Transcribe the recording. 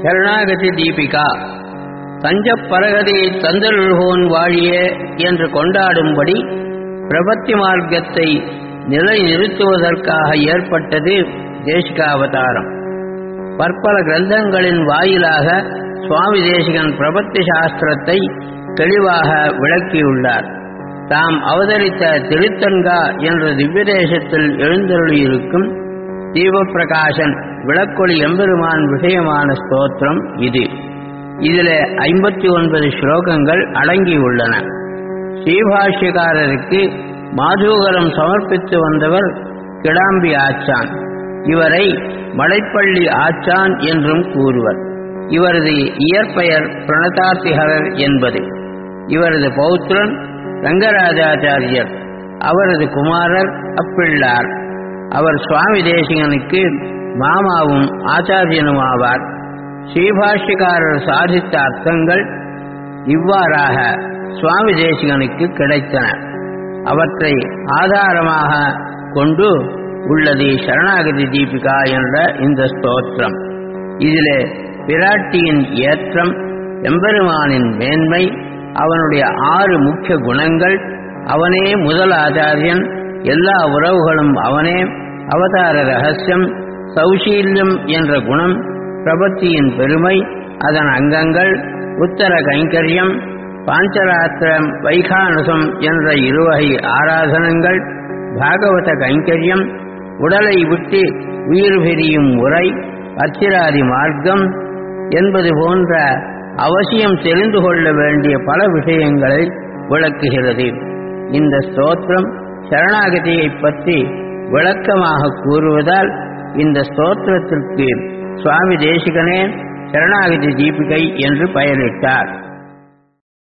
சரணாகதி தீபிகா தஞ்சப் பரகதி தந்தருள்கோன் வாழிய என்று கொண்டாடும்படி பிரபத்தி மார்க்கத்தை நிலைநிறுத்துவதற்காக ஏற்பட்டது தேசிகாவதாரம் பற்பல கிரந்தங்களின் வாயிலாக சுவாமி தேசிகன் பிரபத்தி சாஸ்திரத்தை தெளிவாக விளக்கியுள்ளார் தாம் அவதரித்த திருத்தன்கா என்ற திவ்யதேசத்தில் எழுந்தருளியிருக்கும் தீபப்பிரகாசன் விளக்கொளி எம்பெருமான் விஷயமான ஸ்தோத்திரம் இது இதில் ஐம்பத்தி ஒன்பது ஸ்லோகங்கள் அடங்கியுள்ளன ஸ்ரீபாஷ்யக்காரருக்கு மாதூகரம் சமர்ப்பித்து வந்தவர் கிடாம்பி ஆச்சான் இவரை மலைப்பள்ளி ஆச்சான் என்றும் கூறுவர் இவரது இயற்பெயர் பிரணதார்த்திகரர் என்பது இவரது பௌத்திரன் ரங்கராஜாச்சாரியர் அவரது குமாரர் அப்பிள்ளார் அவர் சுவாமி தேசிகனுக்கு மாமாவும் ஆச்சாரியனும் ஆவார் ஸ்ரீபாஷ்யக்காரர் சாதித்த அர்த்தங்கள் இவ்வாறாக சுவாமி தேசிகனுக்கு கிடைத்தன அவற்றை ஆதாரமாக கொண்டு உள்ளது சரணாகதி தீபிகா என்ற இந்த ஸ்தோத்திரம் இதிலே பிராட்டியின் ஏற்றம் எம்பெருமானின் மேன்மை அவனுடைய ஆறு முக்கிய குணங்கள் அவனே முதல் ஆச்சாரியன் எல்லா உறவுகளும் அவனே அவதார ரகசியம் சௌசீல்யம் என்ற குணம் பிரபத்தியின் பெருமை அதன் அங்கங்கள் உத்தர கைங்கரியம் பாஞ்சராத்திரம் வைகானசம் என்ற இருவகை ஆராதனங்கள் பாகவத கைங்கரியம் உடலை விட்டு உயிர் பிரியும் முறை அச்சிராதி மார்க்கம் என்பது போன்ற அவசியம் தெரிந்து கொள்ள வேண்டிய பல விஷயங்களை விளக்குகிறது இந்த ஸ்தோத்திரம் சரணாகதியை பற்றி விளக்கமாக கூறுவதால் இந்த ஸ்தோத்திரத்திற்கு சுவாமி தேசிகனே சரணாகதி தீபிகை என்று பெயரிட்டார்